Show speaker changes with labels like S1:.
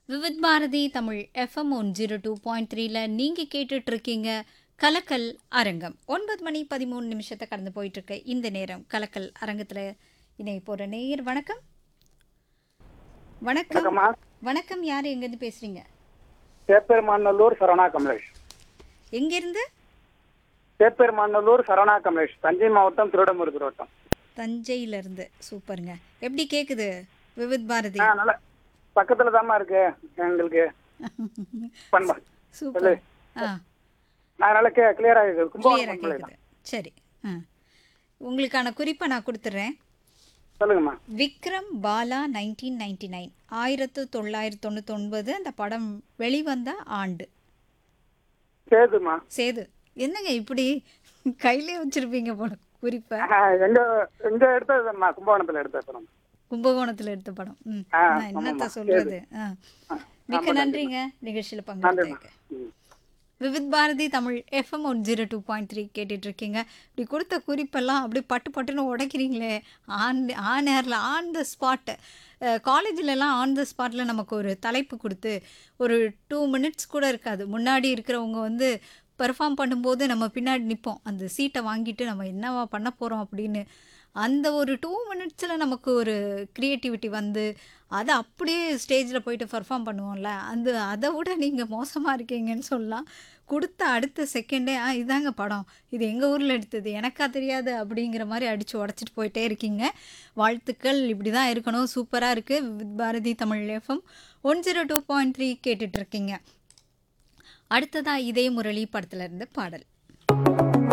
S1: Vividh Bharati Tamil FM one zero two point த்ரீல நீங்கள் கேட்டுட்டு இருக்கீங்க கலக்கல் அரங்கம் ஒன்பது மணி பதிமூணு நிமிஷத்தை கடந்து போயிட்டு இருக்க இந்த நேரம் கலக்கல் அரங்கத்தில் இணை போகிற நேயர் வணக்கம் வணக்கம்
S2: வணக்கம்மா
S1: வணக்கம் யார் எங்கேருந்து பேசுறீங்க
S2: சேப்பெருமாநல்லூர் சரணா கமலேஷ்
S1: எங்கேருந்து
S2: சேப்பெருமாநல்லூர் சரணா கமலேஷ் தஞ்சை மாவட்டம் திருடமுருகர் வட்டம்
S1: தஞ்சையிலேருந்து சூப்பருங்க எப்படி கேட்குது விவித் பாரதி
S2: ஆ நல்ல பக்கத்துல தாம்மா இருக்கு எங்களுக்கு பண்பா
S1: சூப்பர் ஆ
S2: நான் நல்லா கே கிளியரா இருக்கு
S1: கிளியராக
S2: கும்பகோணம்
S1: கேட்குது சரி ஆ உங்களுக்கான குறிப்பை நான் கொடுத்துட்றேன்
S2: சொல்லுங்கம்மா
S1: Vikram Bala nineteen ninety nine ஆயிரத்து தொள்ளாயிரத்தி தொண்ணூத்தொன்பது அந்த படம் வெளிவந்த ஆண்டு
S2: சேதுமா
S1: சேது என்னங்க இப்படி கையிலே வச்சிருப்பீங்க போல குறிப்பை
S2: ஆ, எங்க எங்க எடுத்ததும்மா கும்பகோணத்துல எடுத்தது
S1: கும்பகோணத்தில் எடுத்த படம் ம்
S2: ஆ,
S1: நான் என்னத்த
S2: ஆமாம்மா,
S1: சொல்றது ஆ
S2: ஆ,
S1: மிக்க நன்றிங்க நிகழ்ச்சியில்
S2: நன்றிம்மா
S1: பங்கெடுத்ததுக்கு
S2: ம்.
S1: Vividh Bharati Tamil FM one zero two point three கேட்டுட்டு இருக்கீங்க இப்படி கொடுத்த குறிப்பெல்லாம் அப்படியே பட்டு பட்டுன்னு உடைக்கிறீங்களே ஆன் ஆன் ஏரில் ஆன் த ஸ்பாட்டு காலேஜிலலாம் ஆன் த ஸ்பாட்டில் நமக்கு ஒரு தலைப்பு கொடுத்து ஒரு டூ மினிட்ஸ் கூட இருக்காது முன்னாடி இருக்கிறவங்க வந்து பெர்ஃபார்ம் பண்ணும்போது நம்ம பின்னாடி நிற்போம் அந்த சீட்டை வாங்கிட்டு நம்ம என்னவா பண்ண போகிறோம் அப்படின்னு அந்த ஒரு டூ மினிட்ஸில் நமக்கு ஒரு க்ரியேட்டிவிட்டி வந்து அதை அப்படியே ஸ்டேஜில் போயிட்டு பர்ஃபார்ம் பண்ணுவோம்ல அந்த அதை விட நீங்கள் மோசமாக இருக்கீங்கன்னு சொல்லலாம் கொடுத்த அடுத்த செகண்டே ஆ இதாங்க படம் இது எங்கள் ஊரில் எடுத்தது எனக்கா தெரியாது அப்படிங்கிற மாதிரி அடித்து உடச்சிட்டு போயிட்டே இருக்கீங்க வாழ்த்துக்கள் இப்படி தான் இருக்கணும் சூப்பராக இருக்குது Vividh Bharati Tamil FM one zero two point three கேட்டுட்ருக்கீங்க அடுத்ததாக இதே முரளி படத்துல இருந்து பாடல்